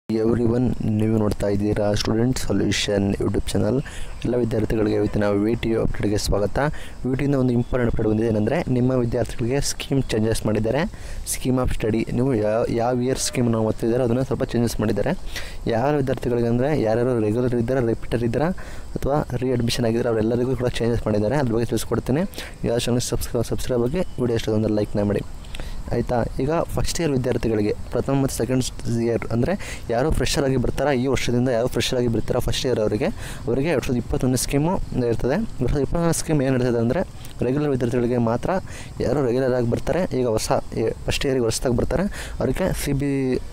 every one ನೀವು ನೋಡ್ತಾ ಇದ್ದೀರಾ ಸ್ಟೂಡೆಂಟ್ ಸೊಲ್ಯೂಷನ್ ಯೂಟ್ಯೂಬ್ ಚಾನಲ್ ಎಲ್ಲ ವಿದ್ಯಾರ್ಥಿಗಳಿಗೆ ಇವತ್ತಿನ ವಿ ಟಿ ಯು ಅಪ್ಡೇಟ್ಗೆ ಸ್ವಾಗತ ವಿ ಟಿಯಿಂದ ಒಂದು ಇಂಪಾರ್ಟೆಂಟ್ ಅಪ್ಡೇಟ್ ಬಂದಿದೆ ಏನಂದರೆ ನಿಮ್ಮ ವಿದ್ಯಾರ್ಥಿಗಳಿಗೆ ಸ್ಕೀಮ್ ಚೇಂಜಸ್ ಮಾಡಿದ್ದಾರೆ ಸ್ಕೀಮ್ ಆಫ್ ಸ್ಟಡಿ ನೀವು ಯಾವ ಯಾವ ಇಯರ್ ಸ್ಕೀಮ್ ನಾವು ಓದ್ತಿದ್ದಾರೆ ಅದನ್ನು ಸ್ವಲ್ಪ ಚೇಂಜಸ್ ಮಾಡಿದ್ದಾರೆ ಯಾವ ವಿದ್ಯಾರ್ಥಿಗಳಿಗೆ ಅಂದರೆ ಯಾರ್ಯಾರು ರೆಗ್ಯುಲರ್ ಇದ್ದಾರೆ ರಿಪೀಟರ್ ಇದ್ದಾರಾ ಅಥವಾ ರೀ ಅಡ್ಮಿಷನ್ ಆಗಿದ್ದಾರೆ ಅವರೆಲ್ಲರಿಗೂ ಕೂಡ ಚೇಂಜಸ್ ಮಾಡಿದ್ದಾರೆ ಅದ್ರ ಬಗ್ಗೆ ತಿಳಿಸ್ಕೊಡ್ತೀನಿ ಯಾವ ಚಾನಲ್ ಸಬ್ಸ್ಕ್ರೈಬ್ ಸಬ್ಸ್ಕ್ರೈಬ್ ಆಗಿ ವಿಡಿಯೋ ಇಷ್ಟ ಒಂದು ಲೈಕ್ನ ಮಾಡಿ ಆಯಿತಾ ಈಗ ಫಸ್ಟ್ ಇಯರ್ ವಿದ್ಯಾರ್ಥಿಗಳಿಗೆ ಪ್ರಥಮ ಮತ್ತು ಸೆಕೆಂಡ್ ಇಯರ್ ಅಂದರೆ ಯಾರು ಫ್ರೆಶರ್ ಆಗಿ ಬರ್ತಾರಾ ಈ ವರ್ಷದಿಂದ ಯಾರು ಫ್ರೆಶರ್ ಆಗಿ ಬರ್ತಾರಾ ಫಸ್ಟ್ ಇಯರ್ ಅವರಿಗೆ ಅವರಿಗೆ ಎರಡು ಸಾವಿರದ ಇಪ್ಪತ್ತೊಂದು ಸ್ಕೀಮು ಇರ್ತದೆ ಎರಡು ಸಾವಿರದ ಇಪ್ಪತ್ತೊಂದು ಸ್ಕೀಮ್ ಏನು ಇರ್ತದೆ ಅಂದರೆ ರೆಗ್ಯುಲರ್ ವಿದ್ಯಾರ್ಥಿಗಳಿಗೆ ಮಾತ್ರ ಯಾರು ರೆಗ್ಯುಲರ್ ಆಗಿ ಬರ್ತಾರೆ ಈಗ ಹೊಸ ಫಸ್ಟ್ ಇಯರಿಗೆ ಹೊಸದಾಗಿ ಬರ್ತಾರೆ ಅವರಿಗೆ C B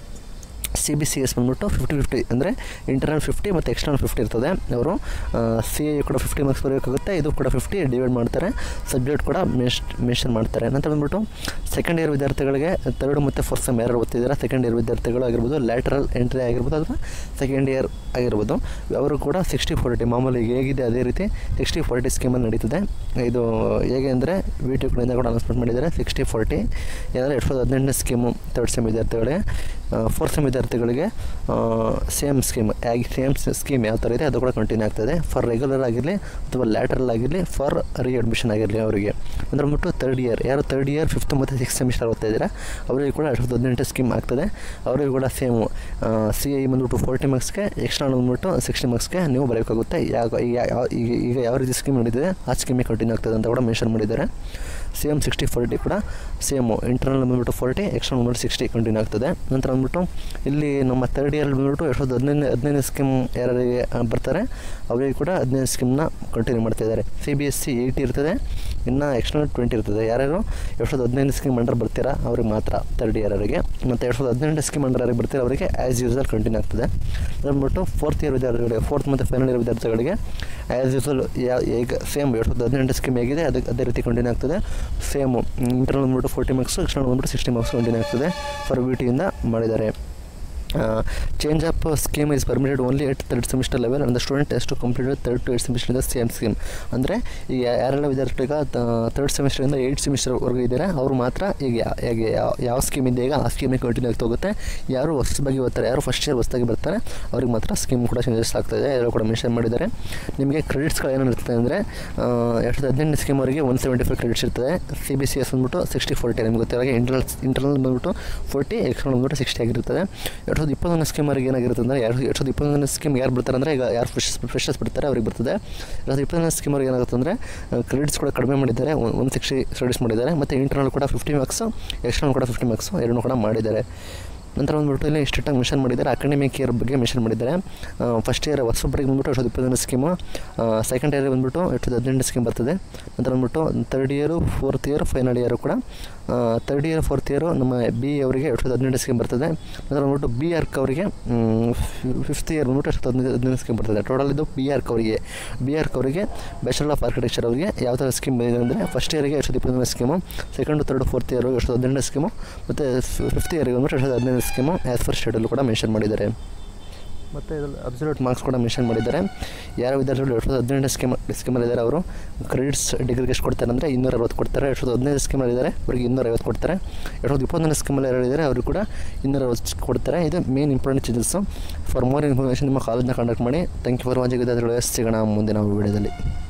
C B C S ಬಂದ್ಬಿಟ್ಟು ಫಿಫ್ಟಿ ಫಿಫ್ಟಿ ಅಂದರೆ ಇಂಟರ್ನಲ್ ಫಿಫ್ಟಿ ಮತ್ತು ಎಕ್ಸ್ಟರ್ನಲ್ ಫಿಫ್ಟಿ ಇರ್ತದೆ ಅವರು ಸಿ ಎ ಕೂಡ ಫಿಫ್ಟಿ ಮಾರ್ಕ್ಸ್ ಬರಬೇಕಾಗುತ್ತೆ ಇದು ಕೂಡ ಫಿಫ್ಟಿ ಡಿವೈಡ್ ಮಾಡ್ತಾರೆ ಸಬ್ಜೆಕ್ಟ್ ಕೂಡ ಮೆನ್ಷ್ ಮೆನ್ಷನ್ ಮಾಡ್ತಾರೆ ನಂತರ ಬಂದ್ಬಿಟ್ಟು ಸೆಕೆಂಡ್ ಇಯರ್ ವಿದ್ಯಾರ್ಥಿಗಳಿಗೆ ತರ್ಡ್ ಮತ್ತು ಫೋರ್ತ್ ಸೆಮ್ ಯಾರು ಓದ್ತಿದ್ದಾರೆ ಸೆಕೆಂಡ್ ಇಯರ್ ವಿದ್ಯಾರ್ಥಿಗಳು ಆಗಿರ್ಬೋದು ಲ್ಯಾಟ್ರಲ್ ಎಂಟ್ರಿ ಆಗಿರ್ಬೋದು ಅಥವಾ ಸೆಕೆಂಡ್ ಇಯರ್ ಆಗಿರ್ಬೋದು ಅವರು ಕೂಡ ಸಿಕ್ಸ್ಟಿ ಫೋರ್ಟಿ ಮಾಮೂಲಿ ಹೇಗಿದೆ ಅದೇ ರೀತಿ ಸಿಕ್ಸ್ಟಿ ಫೋರ್ಟಿ ಸ್ಕೀಮಲ್ಲಿ ನಡೀತದೆ ಇದು ಹೇಗೆ ಅಂದರೆ ವಿ ಟಿ ಕಡೆಯಿಂದ ಕೂಡ ಅನೌನ್ಸ್ಮೆಂಟ್ ಮಾಡಿದ್ದಾರೆ ಸಿಕ್ಸ್ಟಿ ಫೋರ್ಟಿ ಏನಂದರೆ ಎರಡು ಸಾವಿರದ ಹದಿನೆಂಟನೇ ಸ್ಕೀಮು ತರ್ಡ್ ಸೆಮ್ ವಿದ್ಯಾರ್ಥಿಗಳಿಗೆ ಫೋರ್ತ್ ಸೆಮ್ ವಿದ್ಯಾರ್ಥಿಗಳಿಗೆ ಸೇಮ್ ಸ್ಕೀಮ್ ಆಗಿ ಸೇಮ್ ಸ್ಕೀಮ್ ಯಾವ ಥರ ಇದೆ ಅದು ಕೂಡ ಕಂಟಿನ್ಯೂ ಆಗ್ತದೆ ಫಾರ್ ರೆಗ್ಯುಲರ್ ಆಗಿರಲಿ ಅಥವಾ ಲ್ಯಾಟ್ರಲ್ ಆಗಿರಲಿ ಫಾರ್ ರೀ ಅಡ್ಮಿಷನ್ ಆಗಿರಲಿ ಅವರಿಗೆ ಅಂದರೆ ಬಂದ್ಬಿಟ್ಟು ತರ್ಡ್ ಇಯರ್ ಯಾರು ತರ್ಡ್ ಇಯರ್ ಫಿಫ್ತ್ ಮತ್ತು ಸಿಕ್ಸ್ ಸೆಮಿಸ್ಟರ್ ಓದ್ತಾ ಇದ್ದೀರಾ ಅವರಿಗೆ ಕೂಡ ಎರಡು ಸಾವಿರದ ಹದಿನೆಂಟು ಸ್ಕೀಮ್ ಆಗ್ತದೆ ಅವರಿಗೆ ಕೂಡ ಸೇಮು ಸಿ ಐ ಬಂದ್ಬಿಟ್ಟು ಫೋರ್ಟಿ ಮಾರ್ಕ್ಸ್ಗೆ ಎಕ್ಸ್ಟ್ರಾ ಬಂದ್ಬಿಟ್ಟು ಸಿಕ್ಸ್ಟಿ ಮಾರ್ಕ್ಸ್ಗೆ ನೀವು ಬರಬೇಕಾಗುತ್ತೆ ಯಾವ ಈಗ ಈಗ ಯಾವ ರೀತಿ ಸ್ಕೀಮ್ ನಡೀತಿದೆ ಆ ಸ್ಕೀಮಿಗೆ ಕಂಟಿನ್ಯೂ ಆಗ್ತದೆ ಅಂತ ಕೂಡ ಮೆನ್ಷನ್ ಮಾಡಿದ್ದಾರೆ ಸೇಮ್ ಸಿಕ್ಸ್ಟಿ ಫೋರ್ಟಿ ಕೂಡ ಸೇಮು ಇಂಟರ್ನಲ್ ಬಂದ್ಬಿಟ್ಟು ಫೋರ್ಟಿ ಎಕ್ಸ್ಟರ್ನಲ್ ಬಂದ್ಬಿಟ್ಟು ಸಿಕ್ಸ್ಟಿ ಕಂಟಿನ್ಯೂ ಆಗ್ತದೆ ನಂತರ ಬಂದ್ಬಿಟ್ಟು ಇಲ್ಲಿ ನಮ್ಮ ತರ್ಡ್ ಇಯರ್ ಬಂದ್ಬಿಟ್ಟು ಎರಡು ಸಾವಿರದ ಹದಿನೈದು ಹದಿನೈದು ಸ್ಕೀಮ್ ಯಾರಿಗೆ ಬರ್ತಾರೆ ಅವರಿಗೆ ಕೂಡ ಹದಿನೈದು ಸ್ಕೀಮ್ನ ಕಂಟಿನ್ಯೂ ಮಾಡ್ತಾ ಇದ್ದಾರೆ C B S C eighty ಇರ್ತದೆ ಇನ್ನು ಎಕ್ಸ್ಟರ್ನಲ್ ಟ್ವೆಂಟಿ ಇರ್ತದೆ ಯಾರ್ಯಾರು ಎರಡು ಸಾವಿರದ ಹದಿನೈದು ಸ್ಕೀಮ್ ಅಂಡರ್ ಬರ್ತೀರಾ ಅವ್ರಿಗೆ ಮಾತ್ರ ತರ್ಡ್ ಇಯರ್ ಅವರಿಗೆ ಮತ್ತು ಎರಡು ಸಾವಿರದ ಹದಿನೆಂಟು ಸ್ಕೀಮ್ ಅಂಡರ್ ಯಾರಿಗೆ ಬರ್ತೀರಾ ಅವರಿಗೆ ಆ್ಯಸ್ ಯೂಸಲ್ ಕಂಟಿನ್ಯೂ ಆಗ್ತದೆ ಬಂದ್ಬಿಟ್ಟು ಫೋರ್ತ್ ಇಯರ್ ವಿದ್ಯಾರ್ಥಿಗಳಿಗೆ ಫೋರ್ತ್ ಮತ್ತು ಫೈನಲ್ ಇಯರ್ ವಿದ್ಯಾರ್ಥಿಗಳಿಗೆ ಆ್ಯಸ್ ಯೂಸಲ್ ಯಾ ಈಗ ಸೇಮ್ ಎರಡು ಸಾವಿರದ ಹದಿನೆಂಟು ಸ್ಕೀಮ್ ಹೇಗಿದೆ ಅದಕ್ಕೆ ಅದೇ ರೀತಿ ಕಂಟಿನ್ಯೂ ಆಗ್ತದೆ ಸೇಮು ಇಂಟರ್ನಲ್ ಬಂದ್ಬಿಟ್ಟು ಫೋರ್ಟಿ ಮಾರ್ಕ್ಸು ಎಕ್ಸ್ಟರ್ನಲ್ ಬಂದ್ಬಿಟ್ಟು ಸಿಕ್ಸ್ಟಿ ಮಾರ್ಕ್ಸ್ ಕಂಟಿನ್ಯೂ ಆಗ್ತದೆ ಫಾರ್ ಬಿ ಟಿಯಿಂದ ಮಾಡಿದ್ದಾರೆ change of scheme is permitted only at third semester level and the student ಎಷ್ಟು completed third to eight semester ಇಂದ ಸೇಮ್ ಸ್ಕೀಮ್ ಅಂದರೆ ಈಗ ಯಾರೆಲ್ಲ ವಿದ್ಯಾರ್ಥಿಗ ತರ್ಡ್ ಸೆಮಿಸ್ಟರಿಂದ ಏಯ್ಟ್ ಸೆಮಿಸ್ಟರ್ವರೆಗೂ ಇದ್ದಾರೆ ಅವರು ಮಾತ್ರ ಈಗ ಹೇಗೆ ಯಾವ ಯಾವ ಸ್ಕೀಮ್ ಇದೆ ಈಗ ಆ ಸ್ಕೀಮಿಗೆ ಕಂಟಿನ್ಯೂ ಆಗ್ತಾ ಹೋಗುತ್ತೆ ಯಾರು ಹೊಸದಾಗಿ ಓದ್ತಾರೆ ಯಾರು ಫಸ್ಟ್ ಇಯರ್ ಹೊಸದಾಗಿ ಬರ್ತಾರೆ ಅವ್ರಿಗೆ ಮಾತ್ರ ಸ್ಕೀಮ್ ಕೂಡ ಚೇಂಜಸ್ ಆಗ್ತಾಯಿದೆ ಎಲ್ಲ ಕೂಡ ಮೆನ್ಷನ್ ಮಾಡಿದ್ದಾರೆ ನಿಮಗೆ ಕ್ರೆಡಿಟ್ಸ್ಗಳು ಏನೇನು ಇರ್ತದೆ ಅಂದರೆ ಎರಡು ಸಾವಿರದ ಹದಿನೆಂಟು ಸ್ಕೀಮ್ ಅವರಿಗೆ ಒನ್ ಸೆವೆಂಟಿ ಫೈವ್ ಕ್ರೆಡಿಟ್ಸ್ ಇರ್ತದೆ ಸಿ ಬಿ ಸಿ ಎಸ್ ಬಂದ್ಬಿಟ್ಟು ಸಿಕ್ಸ್ಟಿ ಫೋರ್ಟಿ ನಿಮ್ಗೆ ಗೊತ್ತಿರೋ ಇಂಟರ್ನಲ್ ಇಂಟರ್ನಲ್ ಬಂದ್ಬಿಟ್ಟು ಫೋರ್ಟಿ ಎಕ್ಸ್ಟರ್ನಲ್ ಬಂದ್ಬಿಟ್ಟು ಸಿಕ್ಸ್ಟಿ ಆಗಿರ್ತದೆ ಎರಡು ಸಾವಿರದ ಇಪ್ಪತ್ತೊಂದು ಸ್ಕೀಮ್ ಅವ್ರಿಗೆ ಏನಾಗಿರುತ್ತೆ ಅಂದರೆ ಎರಡು ಎರಡು ಸಾವಿರದ ಇಪ್ಪತ್ತೊಂದನೇ ಸ್ಕೀಮ್ ಯಾರು ಬರ್ತಾರೆ ಅಂದರೆ ಈಗ ಯಾರು ಫ್ರೆಶ್ ಫ್ರೆಶರ್ಸ್ ಬಿಡ್ತಾರೆ ಅವ್ರಿಗೆ ಬರ್ತದೆ ಎರಡು ಸಾವಿರದ ಇಪ್ಪತ್ತೊಂದನೇ ಸ್ಕೀಮ್ ಅವ್ರಿಗೆ ಏನಾಗುತ್ತೆ ಅಂದರೆ ಕ್ರೆಡಿಟ್ಸ್ ಕೂಡ ಕಡಿಮೆ ಮಾಡಿದ್ದಾರೆ ಒಂದು ಸಿಕ್ಸ್ಟಿ ಕ್ರೆಡಿಟ್ಸ್ ಮಾಡಿದ್ದಾರೆ ಮತ್ತು ಇಂಟರ್ನಲ್ ಕೂಡ ಫಿಫ್ಟಿ ಮಾರ್ಕ್ಸು ಎಕ್ಸ್ಟರ್ನಲ್ ಕೂಡ ಫಿಫ್ಟಿ ಮಾರ್ಕ್ಸು ಎರಡನ್ನೂ ಕೂಡ ಮಾಡಿದ್ದಾರೆ ನಂತರ ಬಂದ್ಬಿಟ್ಟು ಇಲ್ಲಿ ಸ್ಟ್ರಿಕ್ಟಾಗಿ ಮೆನ್ಷನ್ ಮಾಡಿದ್ದಾರೆ ಅಕಾಡೆಮಿಕ್ ಇಯರ್ ಬಗ್ಗೆ ಮೆನ್ಷನ್ ಮಾಡಿದ್ದಾರೆ ಫಸ್ಟ್ ಇಯರ್ ಹೊಸೊಬ್ಬರಿಗೆ ಬಂದ್ಬಿಟ್ಟು ಎರಡು ಸಾವಿರದ ಇಪ್ಪತ್ತೊಂದು ಸ್ಕೀಮು ಸೆಕೆಂಡ್ ಇಯರ್ ಬಂದ್ಬಿಟ್ಟು ಎರಡು ಸಾವಿರದ ಹದಿನೆಂಟು ಸ್ಕೀಮ್ ಬರ್ತದೆ ನಂತರ ಬಂದ್ಬಿಟ್ಟು third year fourth year final year ಕೂಡ ತರ್ಡ್ ಇಯರ್ ಫೋರ್ತ್ ಇಯರು ನಮ್ಮ ಬಿ ಅವರಿಗೆ ಎರಡು ಸಾವಿರದ ಹದಿನೆಂಟು ಸ್ಕೀಮ್ ಬರ್ತದೆ ನಂತರ ಬಂದ್ಬಿಟ್ಟು ಬಿ ಆರ್ಕ್ ಅವರಿಗೆ ಫಿಫ್ತ್ ಇಯರ್ ಬಂದ್ಬಿಟ್ಟು ಎರಡು ಸಾವಿರದ ಹದಿನೈದು ಹದಿನೈದು ಸ್ಕೀಮ್ ಬರ್ತದೆ ಟೋಟಲ್ ಇದು ಬಿ ಆರ್ಕ್ ಅವರಿಗೆ ಬಿ ಆರ್ಕ್ ಅವರಿಗೆ ಬ್ಯಾಚುಲರ್ ಆಫ್ ಆರ್ಕಿಟೆಕ್ಚರ್ ಅವರಿಗೆ ಯಾವ ಥರ ಸ್ಕೀಮ್ ಇದೆ ಅಂದರೆ ಫಸ್ಟ್ ಇಯರಿಗೆ ಎರಡು ಸಾವಿರದ ಇಪ್ಪತ್ತೊಂದನೇ scheme second third fourth year ಎರಡು ಸಾವಿರದ ಹದಿನೆಂಟು ಸ್ಕೀಮು ಮತ್ತು ಫಿಫ್ತ್ ಇಯರ್ಗೆ ಬಂದ್ಬಿಟ್ಟು ಎರಡು ಸಾವಿರದ ಹದಿನೈದು ಸ್ಕೀಮು ಆ್ಯಸ್ ಫರ್ ಶೆಡ್ಯೂಲ್ ಕೂಡ ಮೆನ್ಷನ್ ಮಾಡಿದ್ದಾರೆ ಮತ್ತು ಇದರಲ್ಲಿ ಅಬ್ಸಲ್ಯೂಟ್ ಮಾರ್ಕ್ಸ್ ಕೂಡ ಮೆನ್ಷನ್ ಮಾಡಿದ್ದಾರೆ ಯಾರ ವಿದ್ಯಾರ್ಥಿಗಳು ಎರಡು ಸಾವಿರದ ಹದಿನೆಂಟು ಸ್ಕೀಮ್ ಸ್ಕೀಮಲ್ಲಿದ್ದಾರೆ ಅವರು ಕ್ರೆಡಿಟ್ಸ್ ಡಿಗ್ರಿಗೆ ಎಷ್ಟು ಕೊಡ್ತಾರೆ ಅಂದರೆ ಇನ್ನೂರ ಅರವತ್ತು ಕೊಡ್ತಾರೆ ಎರಡು ಸಾವಿರದ ಹದಿನೈದು ಸ್ಕೀಮಲ್ಲಿದ್ದಾರೆ ಅವರಿಗೆ ಇನ್ನೂರ ಐವತ್ತು ಕೊಡ್ತಾರೆ ಎರಡು ಸಾವಿರದ ಇಪ್ಪತ್ತೊಂದನೇ ಸ್ಕೀಮಲ್ಲಿ ಯಾರು ಇದ್ದಾರೆ ಅವರು ಕೂಡ ಇನ್ನೂರ ಅರವತ್ತು ಕೊಡ್ತಾರೆ ಇದು main important changes for more information ನಿಮ್ಮ ಕಾಲೇಜ್ನ ಕಾಂಟ್ಯಾಕ್ಟ್ ಮಾಡಿ ಥ್ಯಾಂಕ್ ಯು ಫಾರ್ ವಾಚಿಂಗ್ ವಿದ್ಯಾರ್ಥಿಗಳು ಸಿಗೋಣ ಮುಂದಿನ ವೀಡಿಯೋದಲ್ಲಿ